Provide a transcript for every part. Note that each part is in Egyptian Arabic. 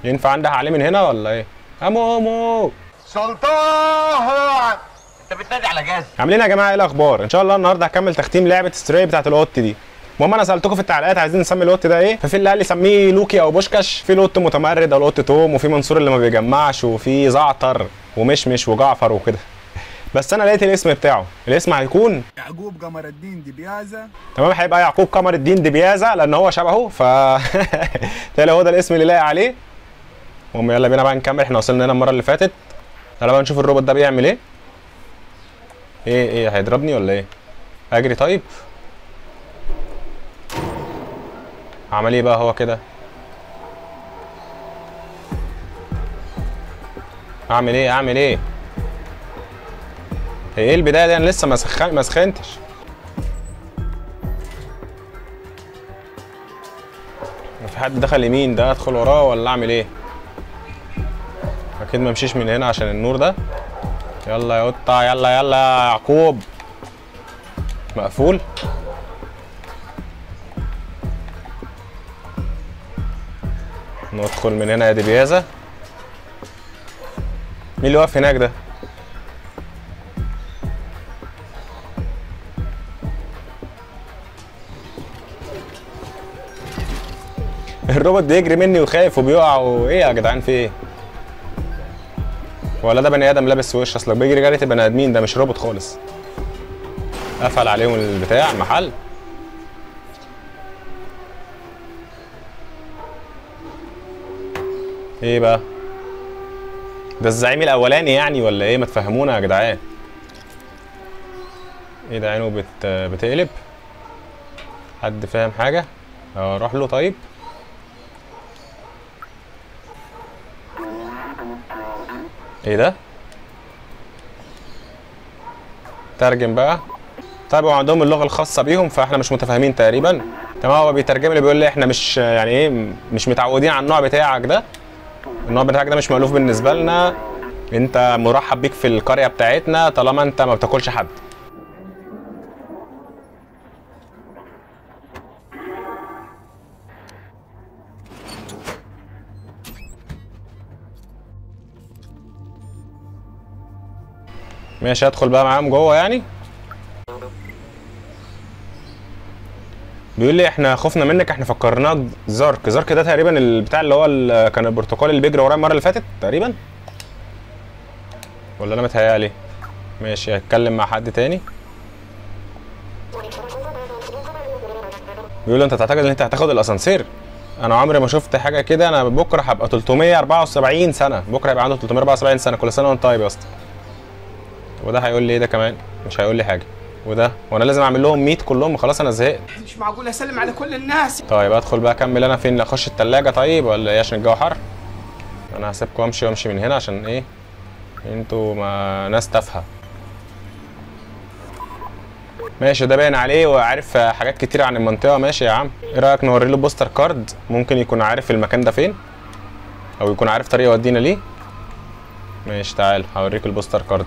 ينفع عندها عليه من هنا ولا ايه امو امو سلطان انت بتنادي على جاز عاملين يا جماعه ايه الاخبار ان شاء الله النهارده هكمل تختيم لعبه ستري بتاعت القط دي المهم انا سالتكم في التعليقات عايزين نسمي القط ده ايه ففي اللي قال لي سميه لوكي او بوشكاش في القط متمرد او القط توم وفي منصور اللي ما بيجمعش وفي زعتر ومشمش وجعفر وكده بس انا لقيت الاسم بتاعه الاسم هيكون يعقوب قمر الدين دبيازة تمام هيبقى يعقوب قمر الدين دبيازه لان هو شبهه ف تلاقي هو ده الاسم اللي لاقي عليه المهم يلا بينا بقى نكمل احنا وصلنا هنا المره اللي فاتت تعالى بقى نشوف الروبوت ده بيعمل ايه ايه ايه هيضربني ولا ايه اجري طيب عمل ايه بقى هو كده اعمل ايه اعمل ايه هي ايه البدايه دي انا لسه ما سخن ما سخنتش في حد دخل يمين ده ادخل وراه ولا اعمل ايه اكيد ما امشيش من هنا عشان النور ده يلا يا قطه يلا يلا يا يعقوب مقفول ندخل من هنا يا دبيازه مين اللي واقف هناك ده الروبوت بيجري مني وخايف وبيقع وايه يا جدعان في ايه ولا ده بني ادم لابس وش اصلك بيجري جري بني ادمين ده مش روبوت خالص قفل عليهم البتاع محل ايه بقى ده الزعيم الاولاني يعني ولا ايه ما تفهمونا يا جدعان ايه ده عينه بت... بتقلب حد فاهم حاجه اه روح له طيب ايه ده ترجم بقى طيب هو عندهم اللغه الخاصه بيهم فاحنا مش متفاهمين تقريبا تمام هو بيترجم لي بيقول لي احنا مش يعني ايه مش متعودين على النوع بتاعك ده النوع بتاعك ده مش مألوف بالنسبه لنا انت مرحب بيك في القريه بتاعتنا طالما انت ما بتاكلش حد ماشي ادخل بقى معاهم جوه يعني بيقول لي احنا خفنا منك احنا فكرناك زارك زارك ده تقريبا البتاع اللي هو ال- كان البرتقال اللي بيجري ورايا المره اللي فاتت تقريبا ولا انا متهيألي ماشي هتكلم مع حد تاني بيقول له انت تعتقد ان انت هتاخد الاسانسير انا عمري ما شفت حاجه كده انا بكره هبقى 374 سنه بكره هيبقى عنده 374 سنه كل سنه وانت طيب يا اسطى وده هيقول لي ايه ده كمان مش هيقول لي حاجه وده وانا لازم اعمل لهم ميت كلهم خلاص انا زهقت مش معقول اسلم على كل الناس طيب ادخل بقى اكمل انا فين اخش التلاجة طيب ولا ايه عشان الجو حر انا هسيبكم امشي وامشي من هنا عشان ايه انتوا ما ناس تافهه ماشي ده باين عليه وعارف حاجات كتير عن المنطقه ماشي يا عم ايه رايك نوري له بوستر كارد ممكن يكون عارف المكان ده فين او يكون عارف طريق يودينا ليه ماشي تعال هوريك البوستر كارد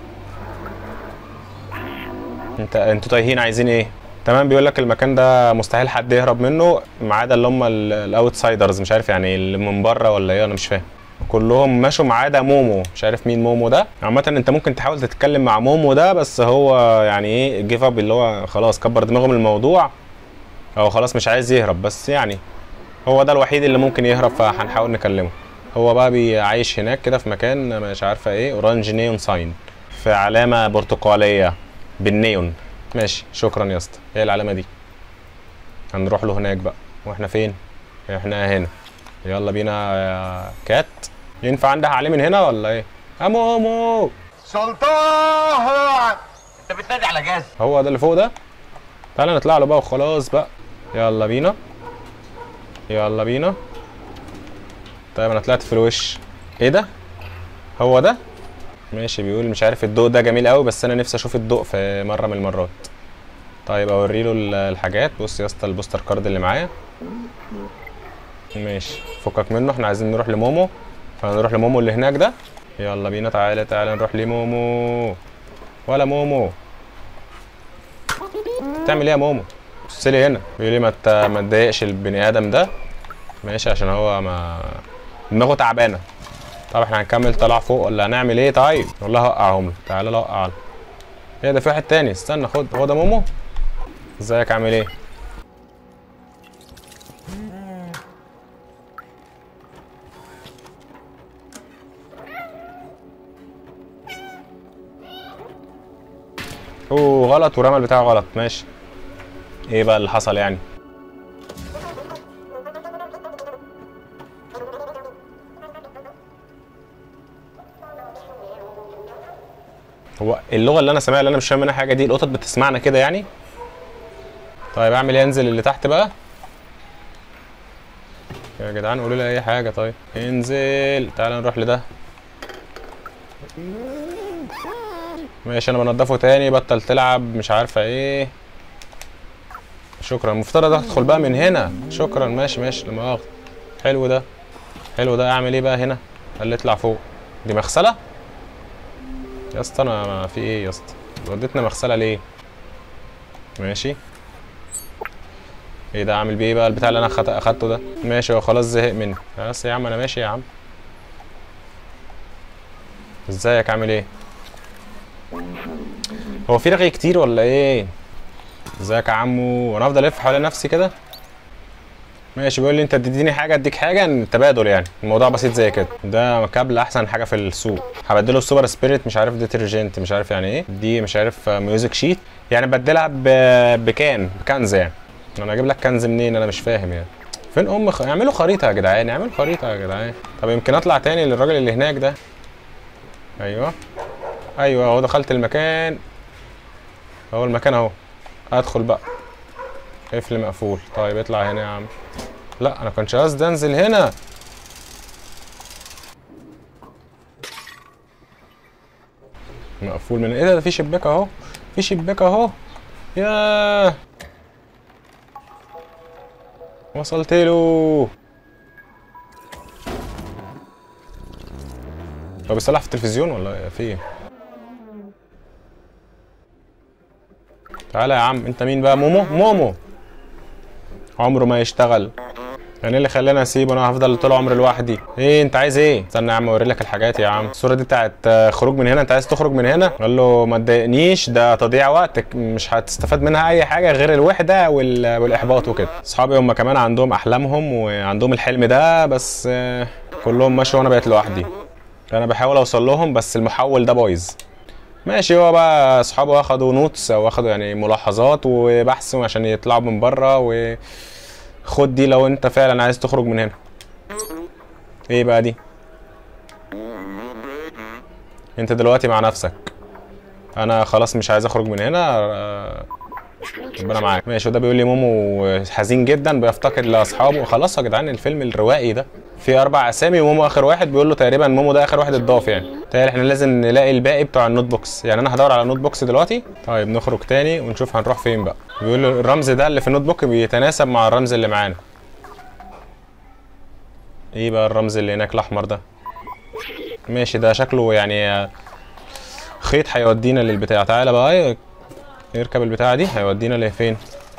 انت انتوا تايهين عايزين ايه تمام بيقول لك المكان ده مستحيل حد يهرب منه ما عدا اللي هم الاوتسايدرز مش عارف يعني اللي من بره ولا ايه انا مش فاهم كلهم مشوا ما عدا مومو مش عارف مين مومو ده عامه انت ممكن تحاول تتكلم مع مومو ده بس هو يعني ايه جيف اب اللي هو خلاص كبر دماغه من الموضوع او خلاص مش عايز يهرب بس يعني هو ده الوحيد اللي ممكن يهرب فهنحاول نكلمه هو بقى بيعيش هناك كده في مكان مش عارفه ايه اورانج نيون ساين في علامه برتقاليه بالنيون ماشي شكرا يا اسطى هي العلامه دي هنروح له هناك بقى واحنا فين احنا هنا يلا بينا يا كات ينفع عندها عليه من هنا ولا ايه امو امو سلطان انت بتنادي على جاز هو ده اللي فوق ده تعالى نطلع له بقى وخلاص بقى يلا بينا يلا بينا طيب انا طلعت في الوش ايه ده هو ده ماشي بيقول مش عارف الضوء ده جميل قوي بس انا نفسي اشوف الضوء في مره من المرات طيب اوري له ال- الحاجات بص يا اسطى البوستر كارد اللي معايا ماشي فكك منه احنا عايزين نروح لمومو فهنروح لمومو اللي هناك ده يلا بينا تعالى تعالى نروح لمومو ولا مومو بتعمل ايه يا مومو بص لي هنا بيقول لي ما ت- ما تضايقش البني ادم ده ماشي عشان هو ما دماغه تعبانه طب احنا هنكمل طلع فوق ولا هنعمل ايه طيب والله هوقعهم له تعالى لا وقع له ايه ده في واحد تاني استنى خد هو ده مومو ازيك عامل ايه اوه غلط ورمى البتاع غلط ماشي ايه بقى اللي حصل يعني هو اللغه اللي انا سامعها اللي انا مش فاهم منها حاجه دي القطط بتسمعنا كده يعني طيب اعمل ايه انزل اللي تحت بقى يا جدعان قولوا لي اي حاجه طيب انزل تعال نروح لده ماشي انا بنضفه تاني بطل تلعب مش عارفه ايه شكرا المفترض ادخل بقى من هنا شكرا ماشي ماشي لما اخد حلو ده حلو ده اعمل ايه بقى هنا اللي اطلع فوق دي مغسله يا اسطى انا أنا في ايه يا اسطى وديتنا مغسله ليه ماشي ايه ده اعمل بيه إيه بقى البتاع اللي انا أخدت- اخدته ده ماشي هو خلاص زهق مني بس يا عم انا ماشي يا عم ازيك عامل ايه هو في رغي كتير ولا ايه ازيك يا عمو وانا افضل الف حوالين نفسي كده ماشي بيقول لي انت تديني حاجه اديك حاجه تبادل يعني الموضوع بسيط زي كده ده كابل احسن حاجه في السوق هبدله السوبر سبيريت مش عارف ديترجنت مش عارف يعني ايه دي مش عارف ميوزك شيت يعني بدلها ب- بكان بكنز يعني انا اجيب لك كنز منين انا مش فاهم يعني فين ام خ... اعملوا خريطه يا جدعان اعملوا خريطه يا جدعان طب يمكن اطلع تاني للراجل اللي هناك ده ايوه ايوه اهو دخلت المكان اهو المكان اهو ادخل بقى قفل مقفول طيب اطلع هنا يا عم لا انا كنتش قصدي انزل هنا مقفول من ايه ده, ده في شباك اهو في شباك اهو ياه وصلت له هو بيصلح في التلفزيون ولا في ايه تعالى يا عم انت مين بقى مومو مومو عمره ما يشتغل يعني إيه اللي خلاني اسيبه انا هفضل طول عمري لوحدي ايه انت عايز ايه استنى يا عم اوري لك الحاجات يا عم الصوره دي بتاعت آه، خروج من هنا انت عايز تخرج من هنا قال له ما تضايقنيش ده تضييع وقتك مش هتستفاد منها اي حاجه غير الوحده وال... والاحباط وكده اصحابي هم كمان عندهم احلامهم وعندهم الحلم ده بس آه، كلهم ماشي وانا بقيت لوحدي انا بحاول اوصل لهم بس المحول ده بايظ ماشي هو بقى اصحابه اخدوا نوتس او اخدوا يعني ملاحظات وبحث عشان يطلعوا من بره وخد دي لو انت فعلا عايز تخرج من هنا ايه بقى دي انت دلوقتي مع نفسك انا خلاص مش عايز اخرج من هنا آه، ربنا معاك ماشي وده بيقول لي مومو حزين جدا بيفتقد لاصحابه خلاص يا جدعان الفيلم الروائي ده في اربع اسامي ومومو اخر واحد بيقول له تقريبا مومو ده اخر واحد اتضاف يعني تقريبا احنا لازم نلاقي الباقي بتوع النوت بوكس يعني انا هدور على النوت بوكس دلوقتي طيب نخرج تاني ونشوف هنروح فين بقى بيقول له الرمز ده اللي في النوت بوك بيتناسب مع الرمز اللي معانا ايه بقى الرمز اللي هناك الاحمر ده ماشي ده شكله يعني آه، خيط هيودينا للبتاع تعالى بقى إيه، يركب البتاعه دي هيودينا لفين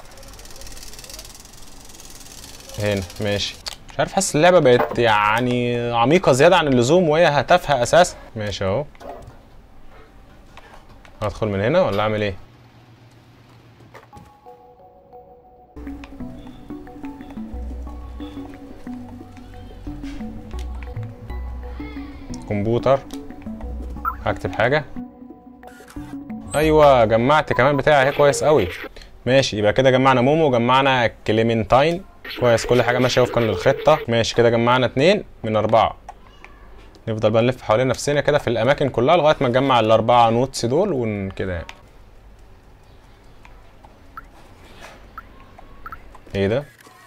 هنا ماشي مش عارف حاسس اللعبه بقت يعني عميقه زياده عن اللزوم وهي هتافهه اساسا ماشي اهو هدخل من هنا ولا اعمل ايه كمبيوتر هكتب حاجه ايوه جمعت كمان بتاعي اهي كويس قوي ماشي يبقى كده جمعنا مومو وجمعنا كليمنتاين كويس كل حاجه ماشيه وفقا للخطه ماشي كده جمعنا اتنين من اربعه نفضل بقى نلف حوالين نفسنا كده في الاماكن كلها لغايه ما نجمع الاربعه نوتس دول وكده يعني ايه ده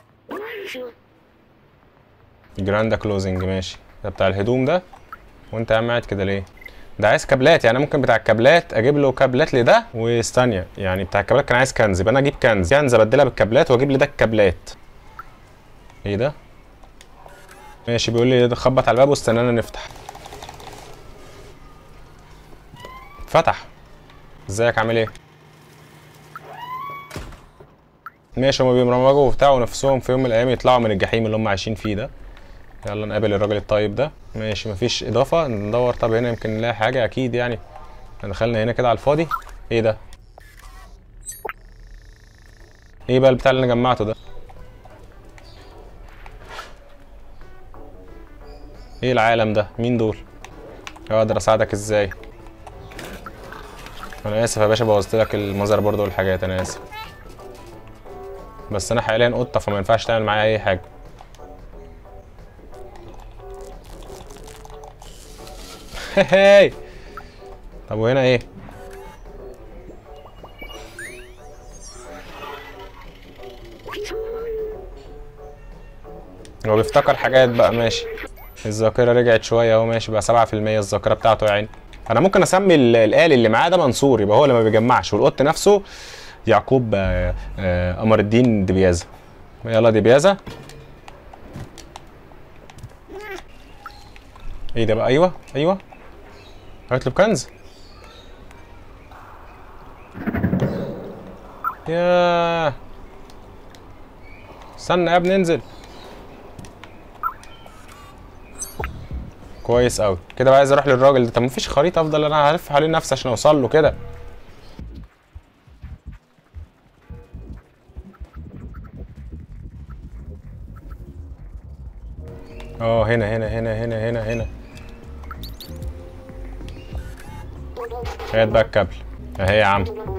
جراندا كلوزنج ماشي ده بتاع الهدوم ده وانت يا عم قاعد كده ليه ده عايز كابلات يعني أنا ممكن بتاع الكابلات اجيب له كابلات لده واستانيا يعني بتاع الكابلات كان عايز كنز يبقى انا اجيب كنز كنز ابدلها بالكابلات واجيب لي ده الكابلات ايه ده ماشي بيقول لي خبط على الباب واستنانا نفتح فتح ازيك عامل ايه ماشي هما بيبرمجوا وبتاع ونفسهم في يوم من الايام يطلعوا من الجحيم اللي هم عايشين فيه ده يلا نقابل الراجل الطيب ده ماشي مفيش اضافه ندور طب هنا يمكن نلاقي حاجه اكيد يعني احنا دخلنا هنا كده على الفاضي ايه ده ايه بقى البتاع اللي انا جمعته ده ايه العالم ده مين دول اقدر اساعدك ازاي انا اسف يا باشا بوظت لك المذر بورد والحاجات انا اسف بس انا حاليا قطه فما ينفعش تعمل معايا اي حاجه هاي طب وهنا ايه هو بيفتكر حاجات بقى ماشي الذاكرة رجعت شوية اهو ماشي بقى 7% الذاكرة بتاعته يا عيني انا ممكن اسمي ال- الآلي اللي معاه ده منصور يبقى هو اللي ما بيجمعش والقط نفسه يعقوب آه، آه، قمر الدين دبيازة يلا دبيازة ايه ده بقى ايوه ايوه هيطلب كنز ياه استنى يا ابني انزل كويس قوي كده بقى عايز اروح للراجل ده طب مفيش خريطه افضل انا هلف حوالين نفسي عشان اوصل له كده اه هنا هنا هنا هنا هنا هنا هات بقى الكابل اهي يا عم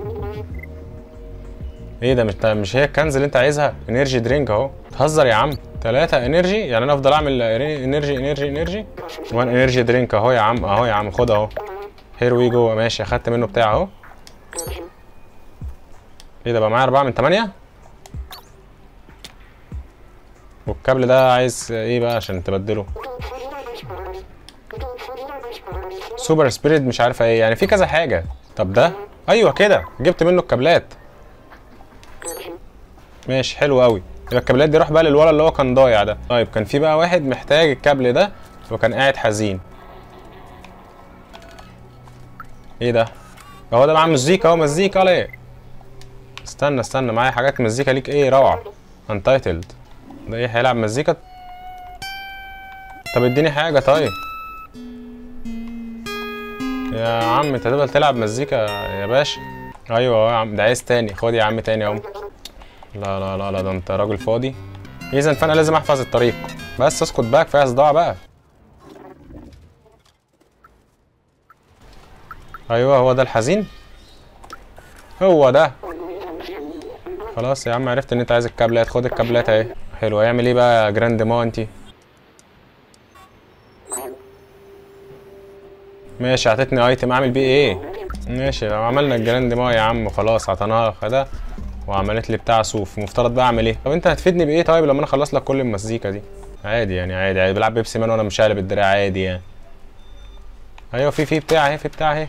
ايه ده مش مش هي الكنز اللي انت عايزها انرجي درينك اهو تهزر يا عم ثلاثة انرجي يعني انا افضل اعمل انرجي انرجي انرجي وان انرجي درينك اهو يا عم اهو يا عم خد اهو هير وي جو ماشي اخدت منه بتاع اهو ايه ده بقى معايا 4 من 8 والكابل ده عايز ايه بقى عشان تبدله سوبر سبيريت مش عارفه ايه يعني في كذا حاجه طب ده ايوه كده جبت منه الكابلات ماشي حلو قوي يبقى الكابلات دي روح بقى للولد اللي هو كان ضايع ده طيب كان في بقى واحد محتاج الكابل ده وكان قاعد حزين ايه ده هو ده معاه مزيكا اهو مزيكا ليه استنى استنى معايا حاجات مزيكا ليك ايه روعه انتايتلد ده ايه هيلعب مزيكا طب اديني حاجه طيب يا عم انت تفضل تلعب مزيكا يا باشا ايوه اهو يا عم ده عايز تاني خد يا عم تاني اهو لا لا لا لا ده انت راجل فاضي اذا فانا لازم احفظ الطريق بس اسكت بقى كفايه صداع بقى ايوه هو ده الحزين هو ده خلاص يا عم عرفت ان انت عايز الكابلات خد الكابلات اهي حلو هيعمل ايه بقى يا جراند ما انت ماشي اعطتني ايتم اعمل بيه ايه ماشي لو عملنا الجراند ما يا عم خلاص عطيناها خدها وعملت لي بتاع صوف المفترض بقى اعمل ايه طب انت هتفيدني بايه طيب لما انا اخلص لك كل المزيكا دي عادي يعني عادي عادي بلعب بيبسي مان وانا مش قالب الدراع عادي يعني ايوه في في بتاع اهي في بتاع اهي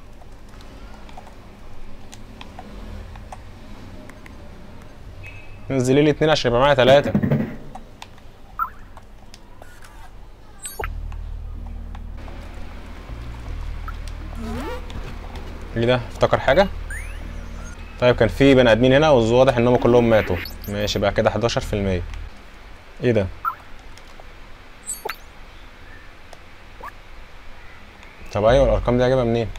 نزلي لي اتنين عشان يبقى معايا تلاتة ايه ده افتكر حاجة طيب كان في بني ادمين هنا واضح انهم كلهم ماتوا ماشي بقى كده 11% ايه ده طب ايوه الارقام دي هجيبها منين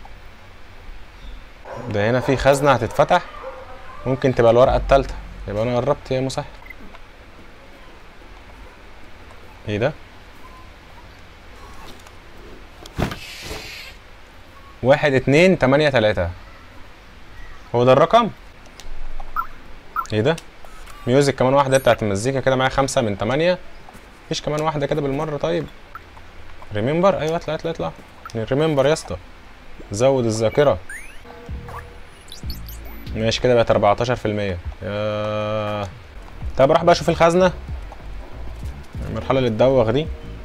ده هنا في خزنة هتتفتح ممكن تبقى الورقة التالتة يبقى انا قربت يا مسهل ايه ده واحد اتنين تمانية تلاتة هو ده الرقم ايه ده ميوزك كمان واحدة بتاعت المزيكا كده معايا خمسة من تمانية مفيش كمان واحدة كده بالمرة طيب ريمبر ايوه اطلع اطلع اطلع ريمبر يا اسطى زود الذاكرة ماشي كده بقت 14% يا طب اروح بقى اشوف الخزنة المرحلة اللي تدوخ دي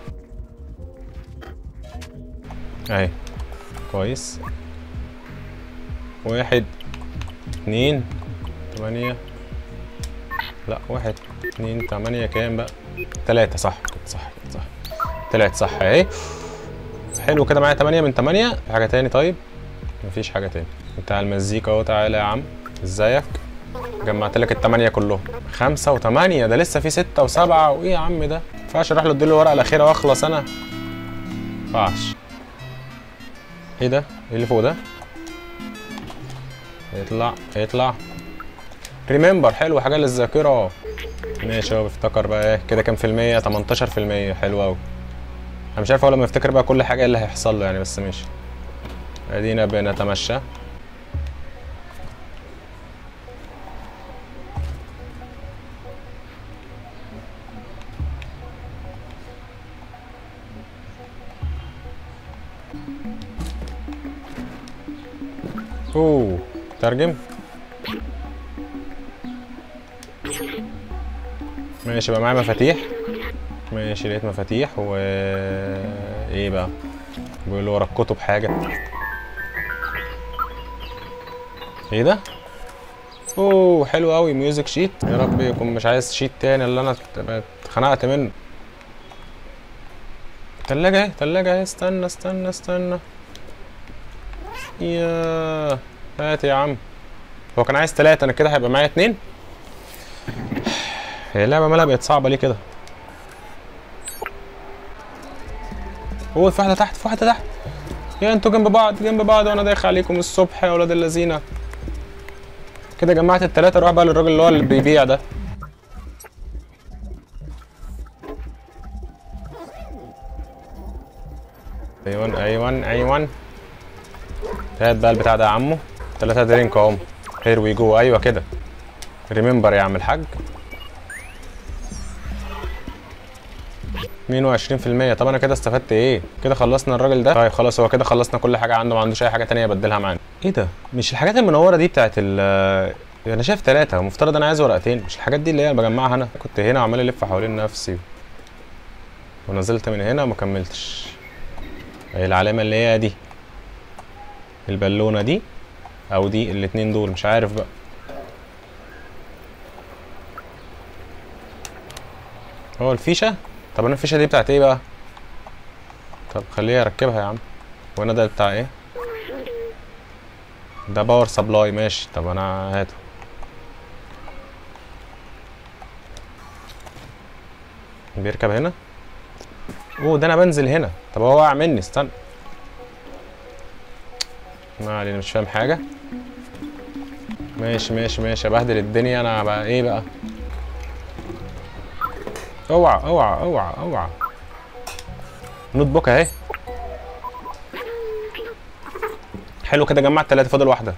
اهي كويس واحد اتنين تمانية لا واحد اتنين تمانية كام بقى تلاتة صح كده صح كده صح طلعت صح اهي حلو كده معايا تمانية من تمانية في حاجة تاني طيب مفيش حاجة تاني بتاع المزيكا اهو تعالى يا عم ازيك جمعت لك التمانية كلهم خمسة وتمانية ده لسه في ستة وسبعة وايه يا عم ده ينفعش اروح له اديله الورقه الاخيره واخلص انا ينفعش ايه ده ايه اللي فوق ده يطلع يطلع ريمبر حلو حاجه للذاكره ماشي هو بيفتكر بقى ايه كده كام في المية 18 في المية حلو اوي انا مش عارف هو لما يفتكر بقى كل حاجه ايه اللي هيحصل له يعني بس ماشي ادينا بنتمشى اوه ترجم ماشي بقى معايا مفاتيح ماشي لقيت مفاتيح و ايه بقى بيقول ورا الكتب حاجه ايه ده اوه حلو قوي ميوزك شيت يا رب يكون مش عايز شيت تاني اللي انا ات- اتخنقت منه تلاجة اهي تلاجة اهي استنى استنى استنى يا هات يا عم هو كان عايز تلاتة انا كده هيبقى معايا اتنين هي اللعبة مالها بقت صعبة ليه كده هو في واحدة تحت في واحدة تحت يا انتوا جنب بعض جنب بعض وانا دايخ عليكم الصبح يا ولاد اللذينة كده جمعت التلاتة اروح بقى للراجل اللي هو اللي بيبيع ده ايوان ايوان ايوان هات بقى البتاع ده يا عمو تلاتة درينك اهم هير وي جو ايوه كده ريمبر يا عم الحاج 22% طب انا كده استفدت ايه كده خلصنا الراجل ده طيب خلاص هو كده خلصنا كل حاجه عنده ما عندوش اي حاجه تانية يبدلها معانا ايه ده مش الحاجات المنوره دي بتاعت ال انا شايف ثلاثة المفترض انا عايز ورقتين مش الحاجات دي اللي هي بجمعها انا كنت هنا وعمال الف حوالين نفسي ونزلت من هنا وما كملتش اهي العلامه اللي هي دي البالونه دي او دي الاتنين دول مش عارف بقى هو الفيشه طب انا الفيشه دي بتاعت ايه بقى طب خليها اركبها يا عم وانا ده بتاع ايه ده باور سبلاي ماشي طب انا هاته بيركب هنا اوه ده انا بنزل هنا طب هو واقع مني استنى ما علينا مش فاهم حاجه ماشي ماشي ماشي ابهدل الدنيا انا بقى ايه بقى اوعى اوعى اوعى اوعى نوت بوك اهي حلو كده جمعت تلاتة فاضل واحدة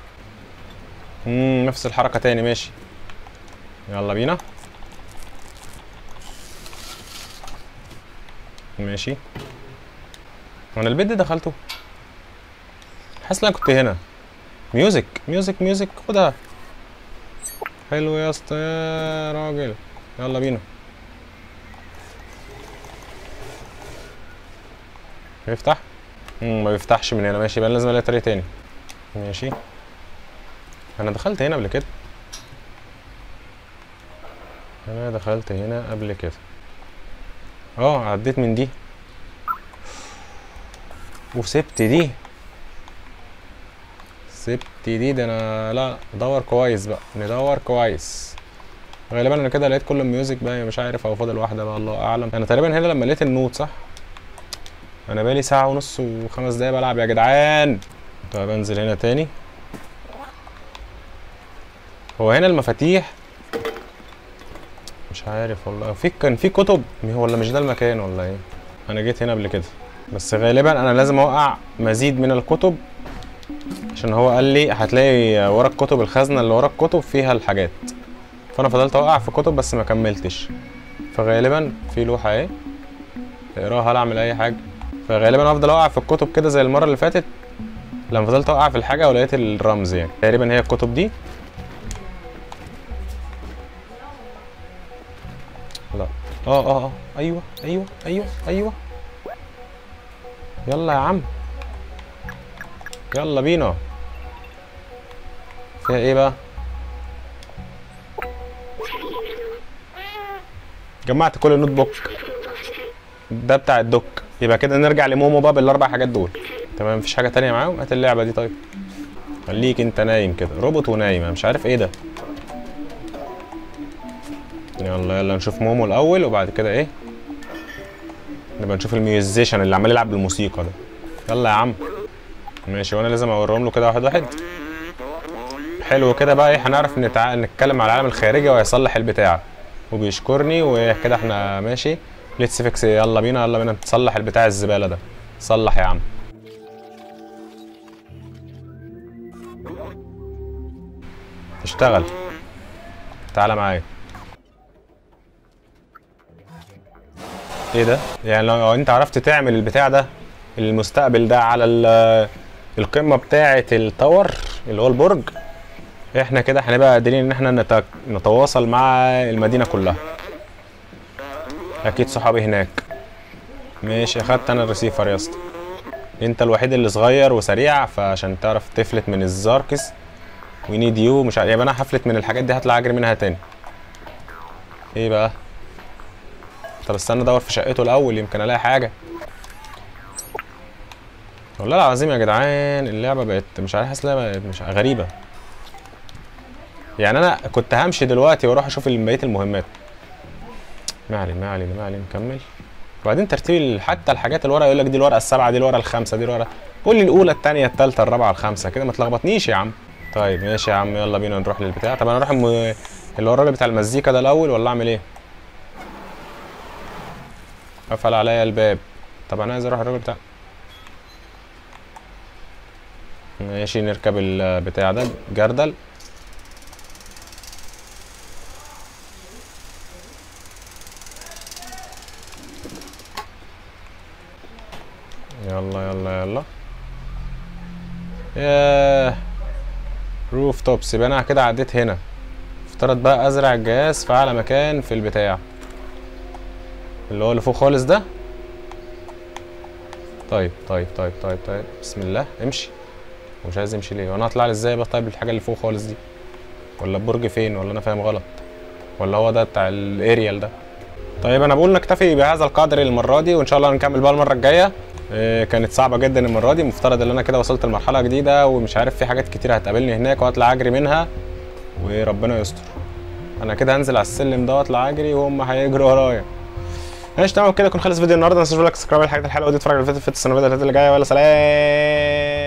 امم نفس الحركة تاني ماشي يلا بينا ماشي وانا البيت ده دخلته حاسس ان انا كنت هنا ميوزك ميوزك ميوزك خدها حلو يا اسطى يا راجل يلا بينا بيفتح امم ما بيفتحش من هنا ماشي يبقى لازم الاقي طريق تاني ماشي انا دخلت هنا قبل كده انا دخلت هنا قبل كده اه عديت من دي وسبت دي سبت دي ده انا لا ندور كويس بقى ندور كويس غالبا انا كده لقيت كل الميوزك بقى مش عارف او فاضل واحده بقى الله اعلم انا تقريبا هنا لما لقيت النوت صح انا بقالي ساعه ونص وخمس دقايق بلعب يا جدعان طيب انزل هنا تاني هو هنا المفاتيح مش عارف والله في كان في كتب ولا مش ده المكان ولا ايه انا جيت هنا قبل كده بس غالبا انا لازم اوقع مزيد من الكتب عشان هو قال لي هتلاقي ورا الكتب الخزنه اللي ورا الكتب فيها الحاجات فانا فضلت اوقع في كتب بس ما كملتش فغالبا في لوحه اهي اقراها هل اعمل اي حاجه فغالبا هفضل اوقع في الكتب كده زي المره اللي فاتت لما فضلت اوقع في الحاجه ولقيت الرمز يعني تقريبا هي الكتب دي لا اه اه اه ايوه ايوه ايوه ايوه يلا يا عم يلا بينا فيها ايه بقى جمعت كل النوت بوك ده بتاع الدوك يبقى كده نرجع لمومو بقى بالاربع حاجات دول تمام مفيش حاجه تانية معاهم هات اللعبه دي طيب خليك انت نايم كده روبوت ونايم انا مش عارف ايه ده يلا يلا نشوف مومو الاول وبعد كده ايه نبقى نشوف الميوزيشن اللي عمال يلعب بالموسيقى ده يلا يا عم ماشي وانا لازم اوريهم له كده واحد واحد حلو كده بقى ايه هنعرف نتع... نتكلم على العالم الخارجي وهيصلح البتاع وبيشكرني وكده احنا ماشي ليتس فيكس يلا بينا يلا بينا نصلح البتاع الزباله ده صلح يا عم اشتغل تعالى معايا ايه ده يعني لو انت عرفت تعمل البتاع ده المستقبل ده على ال- القمه بتاعه التاور اللي هو البرج احنا كده هنبقى قادرين ان احنا نت- نتواصل مع المدينه كلها اكيد صحابي هناك ماشي اخدت انا الريسيفر يا اسطى انت الوحيد اللي صغير وسريع فعشان تعرف تفلت من الزاركس وي نيد يو مش عارف يبقى انا هفلت من الحاجات دي هطلع اجري منها تاني ايه بقى طب استنى ادور في شقته الاول يمكن الاقي حاجه والله العظيم يا جدعان اللعبه بقت مش عارف حاسس إنها بقت مش غريبه يعني انا كنت همشي دلوقتي واروح اشوف بقيه المهمات ما علينا ما علينا ما علينا نكمل وبعدين ترتيب ال- حتى الحاجات اللي ورا يقول لك دي الورقه السبعه دي الورقه الخامسه دي الورقه قول لي الاولى الثانيه الثالثه الرابعه الخامسه كده ما تلخبطنيش يا عم طيب ماشي يا عم يلا بينا نروح للبتاع طب انا اروح الم... اللي هو الراجل بتاع المزيكا ده الاول ولا اعمل ايه قفل عليا الباب طب انا عايز اروح الراجل بتاع ماشي نركب البتاع ده جردل يلا يلا يلا ياه روف توبس يبقى انا كده عديت هنا افترض بقى ازرع الجهاز في اعلى مكان في البتاع اللي هو اللي فوق خالص ده طيب طيب طيب طيب طيب بسم الله امشي ومش عايز يمشي ليه وانا هطلع لي ازاي بقى طيب الحاجه اللي فوق خالص دي ولا البرج فين ولا انا فاهم غلط ولا هو ده بتاع الاريال ده طيب انا بقول نكتفي بهذا القدر المره دي وان شاء الله نكمل بقى المره الجايه إيه، كانت صعبه جدا المره دي مفترض ان انا كده وصلت لمرحله جديده ومش عارف في حاجات كتير هتقابلني هناك وهطلع اجري منها وربنا يستر انا كده هنزل على السلم ده واطلع اجري وهم هيجروا ورايا ماشي تمام كده يكون خلص فيديو النهارده ما تنساش لايك سبسكرايب الحاجات الحلوه دي اتفرج على الفيديو في السنه اللي جايه ولا سلام